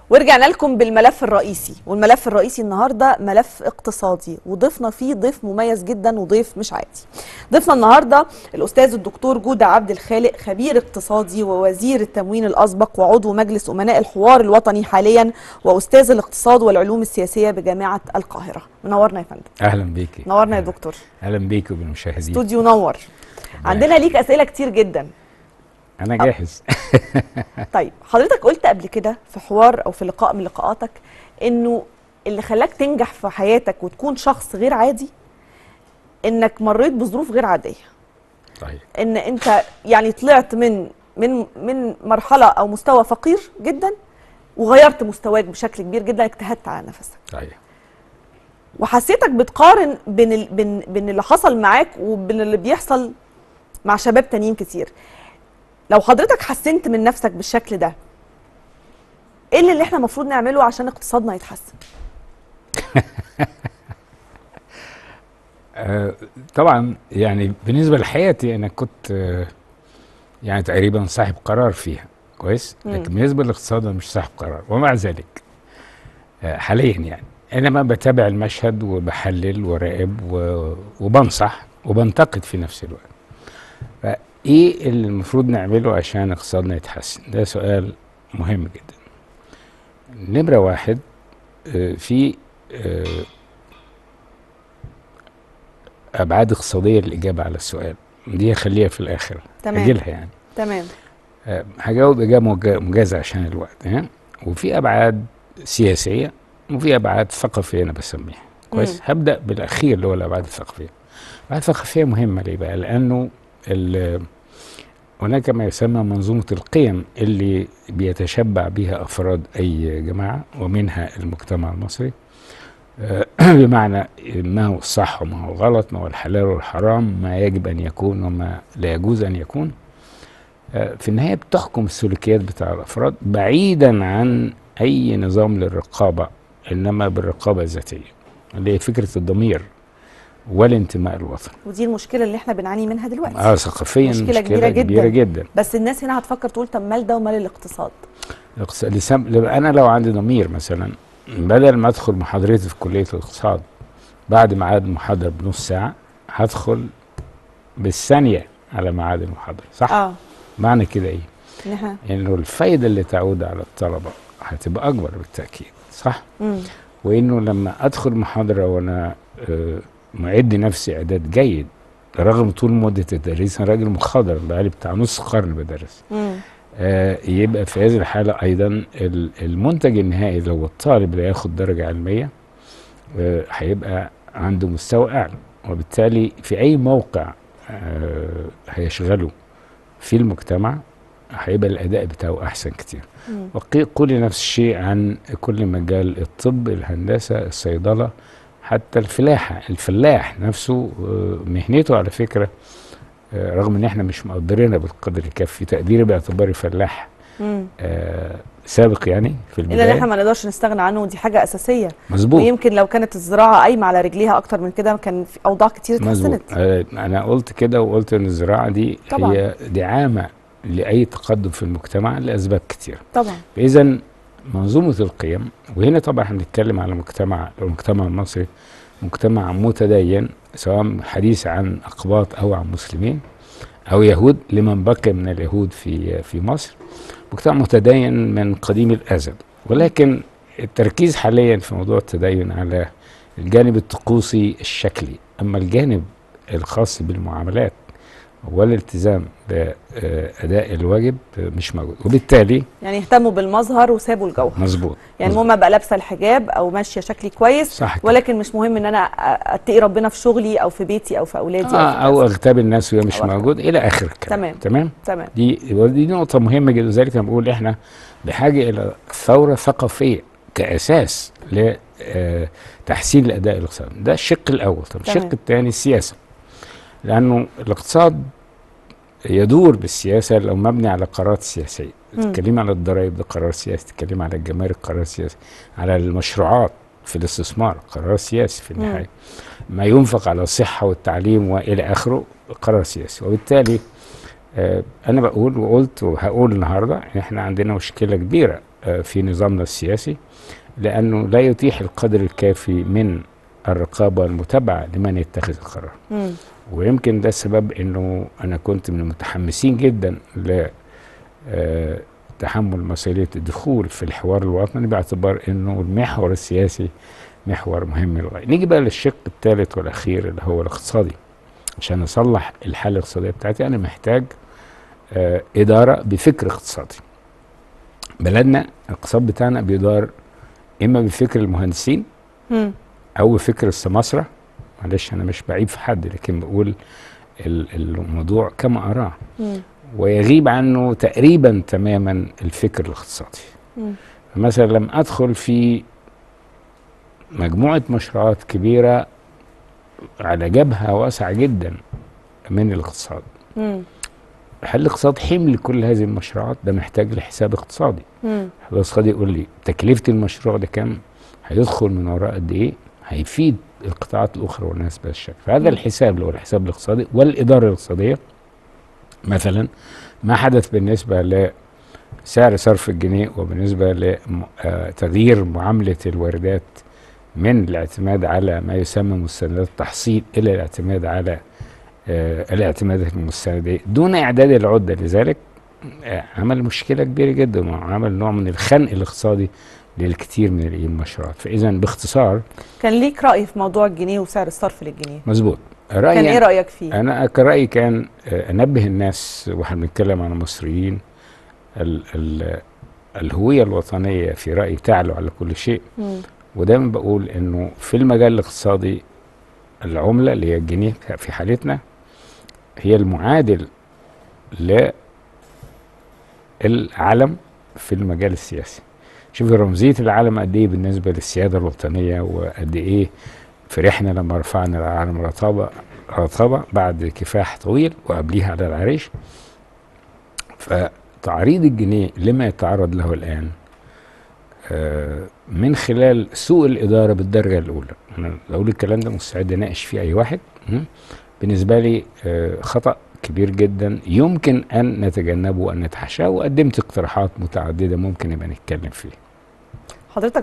ورجعنا لكم بالملف الرئيسي والملف الرئيسي النهارده ملف اقتصادي وضيفنا فيه ضيف مميز جدا وضيف مش عادي ضيفنا النهارده الاستاذ الدكتور جودة عبد الخالق خبير اقتصادي ووزير التموين الاسبق وعضو مجلس امناء الحوار الوطني حاليا واستاذ الاقتصاد والعلوم السياسيه بجامعه القاهره منورنا يا فندم اهلا بيكي نورنا يا دكتور اهلا بيكي وبالمشاهدين استوديو نور عندنا ليك اسئله كتير جدا انا جاهز طيب حضرتك قلت قبل كده في حوار او في لقاء من لقاءاتك انه اللي خلاك تنجح في حياتك وتكون شخص غير عادي انك مريت بظروف غير عاديه صحيح ان انت يعني طلعت من من من مرحله او مستوى فقير جدا وغيرت مستواك بشكل كبير جدا اجتهدت على نفسك صحيح وحسيتك بتقارن بين ال... بين بين اللي حصل معاك وبين اللي بيحصل مع شباب تانيين كتير لو حضرتك حسنت من نفسك بالشكل ده ايه اللي, اللي احنا المفروض نعمله عشان اقتصادنا يتحسن آه طبعا يعني بالنسبه لحياتي انا كنت آه يعني تقريبا صاحب قرار فيها كويس مم. لكن بالنسبه للاقتصاد انا مش صاحب قرار ومع ذلك آه حاليا يعني انا ما بتابع المشهد وبحلل وراقب و- وبنصح وبنتقد في نفس الوقت فايه اللي المفروض نعمله عشان اقتصادنا يتحسن ده سؤال مهم جدا نمره واحد آه، في آه، ابعاد اقتصاديه للاجابه على السؤال دي خليها في الاخر تمام. هجيلها يعني تمام آه، هجاوب اجابه مج- مجازه عشان الوقت ها وفي ابعاد سياسيه وفي ابعاد ثقافيه انا بسميها كويس مم. هبدا بالاخير اللي هو الابعاد الثقافيه الابعاد الثقافيه مهمه ليه بقى لانه ال- هناك ما يسمى منظومه القيم اللي بيتشبع بها افراد اي جماعه ومنها المجتمع المصري آه، بمعنى ما هو الصح وما هو غلط ما هو الحلال والحرام ما يجب ان يكون وما لا يجوز ان يكون آه، في النهايه بتحكم السلوكيات بتاع الافراد بعيدا عن اي نظام للرقابه انما بالرقابه الذاتيه اللي هي فكره الضمير والانتماء الوطني ودي المشكله اللي احنا بنعاني منها دلوقتي اه ثقافيا مشكلة مشكله, كبيرة كبيره, جداً. كبيرة جدا بس الناس هنا هتفكر تقول طب مال ده ومال الاقتصاد الاقتص- لسم... لما انا لو عندي ضمير مثلا بدل ما ادخل محاضرتي في كليه الاقتصاد بعد ميعاد المحاضره بنص ساعه هدخل بالثانيه على ميعاد المحاضره صح اه معنى كده ايه ان احنا انه الفايده اللي تعود على الطلبه هتبقى اكبر بالتاكيد صح مم. وانه لما ادخل محاضره وانا آه، معد نفسي اعداد جيد رغم طول مده التدريس انا راجل مخضر بقالي بتاع نص قرن بدرس مم. آه، يبقى في هذه الحالة أيضا ال- المنتج النهائي لو الطالب اللي ياخد درجة علمية آه، هيبقى عنده مستوى أعلى وبالتالي في أي موقع آه، هيشغله في المجتمع هيبقى الأداء بتاعه أحسن كتير مم. وقولي نفس الشيء عن كل مجال الطب الهندسة الصيدلة حتى الفلاحة الفلاح نفسه آه، مهنته على فكرة آه، رغم ان احنا مش مقدرينها بالقدر الكافي تقديري باعتباري فلاح مم. آه سابق يعني في الا ان احنا البدايه ما نقدرش نستغنى عنه ودي حاجه اساسيه مظبوط ويمكن لو كانت الزراعه قايمه على رجليها اكتر من كده كان في اوضاع كتير مظبوط اتحسنت آه انا قلت كده وقلت ان الزراعه دي طبعاً. هي دعامه لاي تقدم في المجتمع لاسباب كتير طبعا اذا منظومه القيم وهنا طبعا هنتكلم على مجتمع المجتمع المصري مجتمع متدين سواء حديث عن اقباط او عن مسلمين او يهود لمن بقي من اليهود في في مصر مجتمع متدين من قديم الازل ولكن التركيز حاليا في موضوع التدين على الجانب الطقوسي الشكلي اما الجانب الخاص بالمعاملات والالتزام باداء الواجب مش موجود وبالتالي يعني اهتموا بالمظهر وسابوا الجوهر مظبوط يعني مظبوط. المهم ابقى لابسه الحجاب او ماشيه شكلي كويس صح كده. ولكن مش مهم ان انا اتقي ربنا في شغلي او في بيتي او في اولادي آه او, في او كذا. اغتاب الناس وهي مش أو أغتاب. موجود الى اخر الكلام تمام. تمام تمام دي دي نقطة مهمة جدا لذلك أنا بقول إحنا بحاجة إلى ثورة ثقافية كأساس لتحسين الأداء الاقتصادي ده الشق الأول طب تمام. الشق الثاني السياسة لأنه الاقتصاد يدور بالسياسة لو مبني على قرارات سياسية مم. تتكلم على الضرائب ده قرار سياسي تتكلم على الجمارك قرار سياسي على المشروعات في الاستثمار قرار سياسي في النهاية ما ينفق على الصحة والتعليم وإلى آخره قرار سياسي وبالتالي آه، انا بقول وقلت وهقول النهارده ان احنا عندنا مشكله كبيره آه، في نظامنا السياسي لانه لا يتيح القدر الكافي من الرقابه والمتابعه لمن يتخذ القرار مم. ويمكن ده السبب انه انا كنت من المتحمسين جدا ل آه، تحمل مسؤوليه الدخول في الحوار الوطني باعتبار انه المحور السياسي محور مهم للغايه. نيجي بقى للشق الثالث والاخير اللي هو الاقتصادي. عشان اصلح الحاله الاقتصاديه بتاعتي انا محتاج آه، اداره بفكر اقتصادي. بلدنا الاقتصاد بتاعنا بيدار اما بفكر المهندسين مم. او بفكر السماسره معلش انا مش بعيب في حد لكن بقول ال- الموضوع كما اراه مم. ويغيب عنه تقريبا تماما الفكر الاقتصادي مم. مثلا لم ادخل في مجموعه مشروعات كبيره على جبهه واسعه جدا من الاقتصاد مم. هل الاقتصاد حمل كل هذه المشروعات ده محتاج لحساب اقتصادي مم. الاقتصادي يقول لي تكلفه المشروع ده كام هيدخل من وراء قد ايه هيفيد القطاعات الاخرى والناس بهذا الشكل فهذا مم. الحساب اللي هو الحساب الاقتصادي والاداره الاقتصاديه مثلا ما حدث بالنسبه لسعر صرف الجنيه وبالنسبه لتغيير معامله الواردات من الاعتماد على ما يسمى مستندات التحصيل الى الاعتماد على آه، الاعتمادات المستنديه دون اعداد العده لذلك آه، عمل مشكله كبيره جدا وعمل نوع من الخنق الاقتصادي للكثير من المشروعات فاذا باختصار كان ليك رأي في موضوع الجنيه وسعر الصرف للجنيه مظبوط كان رايي ايه رأيك فيه؟ انا كرايي كان آه، انبه الناس واحنا بنتكلم عن المصريين ال ال الهويه الوطنيه في رايي تعلو على كل شيء مم. ودايما بقول انه في المجال الاقتصادي العمله اللي هي الجنيه في حالتنا هي المعادل للعلم في المجال السياسي شوف رمزيه العلم قد ايه بالنسبه للسياده الوطنيه وقد ايه فرحنا لما رفعنا العلم رطابه رطابه بعد كفاح طويل وقبليها على العريش فتعريض الجنيه لما يتعرض له الان آه، من خلال سوء الإدارة بالدرجة الأولى أنا لو الكلام ده مستعد أناقش فيه أي واحد م? بالنسبة لي آه، خطأ كبير جدا يمكن أن نتجنبه وأن نتحاشاه وقدمت اقتراحات متعددة ممكن نبقى نتكلم فيه حضرتك